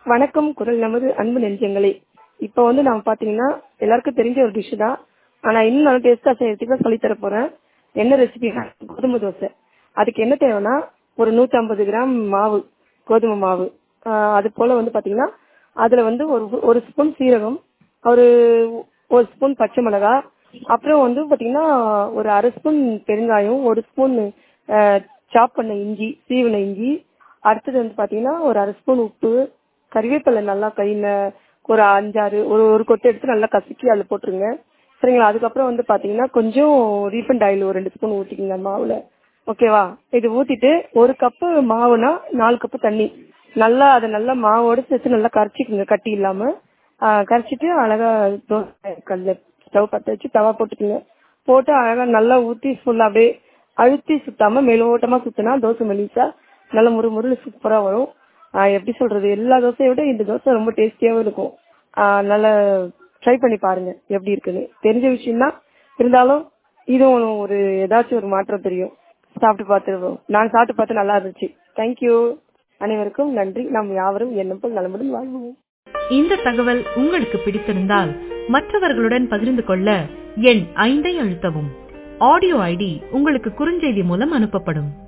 வணக்கம் குரல் நமது அன்பு நெஞ்சங்களே இப்போ வந்து நம்ம பாத்தீங்கன்னா எல்லாருக்கும் தெரிஞ்ச ஒரு டிஷ் தான் ஆனா இன்னும் நல்லா டேஸ்டா செய்யறதுக்கு தான் சொல்லித் தர போறேன் என்ன ரெசிபி கோதுமை தோசை அதுக்கு என்ன தேவைன்னா ஒரு 150 கிராம் மாவு கோதுமை மாவு ஆஹ் அது போல வந்து பாத்தீங்கன்னா அதுல வந்து ஒரு ஒரு ஸ்பூன் சீரகம் ஒரு ஒரு ஸ்பூன் பச்சை மிளகாய் அப்புறம் வந்து பாத்தீங்கன்னா ஒரு அரை ஸ்பூன் பெருங்காயம் ஒரு ஸ்பூன் சாப் பண்ண இஞ்சி சீவின இஞ்சி அடுத்தது வந்து பாத்தீங்கன்னா ஒரு அரை ஸ்பூன் உப்பு கறிவேப்பிலை நல்லா கையில ஒரு அஞ்சாறு ஒரு ஒரு கொட்டை எடுத்து நல்லா கசக்கி அதுல போட்டுருங்க சரிங்களா அதுக்கப்புறம் வந்து பாத்தீங்கன்னா கொஞ்சம் ரீஃபண்ட் ஆயில் ஒரு ரெண்டு ஸ்பூன் ஊத்திக்கங்க மாவுல ஓகேவா இது ஊத்திட்டு ஒரு கப்பு மாவுனா நாலு கப்பு தண்ணி நல்லா அதை நல்லா மாவோட சேர்த்து நல்லா கரைச்சிக்குங்க கட்டி இல்லாம ஆஹ் கரைச்சிட்டு அழகா தோசை கல்ல ஸ்டவ் பத்த வச்சு தவா போட்டுக்குங்க போட்டு அழகா நல்லா ஊத்தி ஃபுல்லா அப்படியே அழுத்தி சுத்தாம மேலோட்டமா சுத்தினா தோசை மெலிசா நல்ல முறு முறுன்னு சூப்பரா வரும் ஆஹ் எப்படி சொல்றது எல்லா தோசையை விட இந்த தோசை ரொம்ப டேஸ்டியாவும் இருக்கும் ஆஹ் நல்லா ட்ரை பண்ணி பாருங்க எப்படி இருக்குன்னு தெரிஞ்ச விஷயம் தான் இருந்தாலும் இதுவும் ஒரு ஏதாச்சும் ஒரு மாற்றம் தெரியும் சாப்பிட்டு பார்த்து நான் சாப்பிட்டு பார்த்து நல்லா இருந்துச்சு தேங்க்யூ அனைவருக்கும் நன்றி நாம் யாவரும் எண்ணம் போல் நலமுடன் வாழ்வோம் இந்த தகவல் உங்களுக்கு பிடித்திருந்தால் மற்றவர்களுடன் பகிர்ந்து கொள்ள எண் ஐந்தை அழுத்தவும் ஆடியோ ஐடி உங்களுக்கு குறுஞ்செய்தி மூலம் அனுப்பப்படும்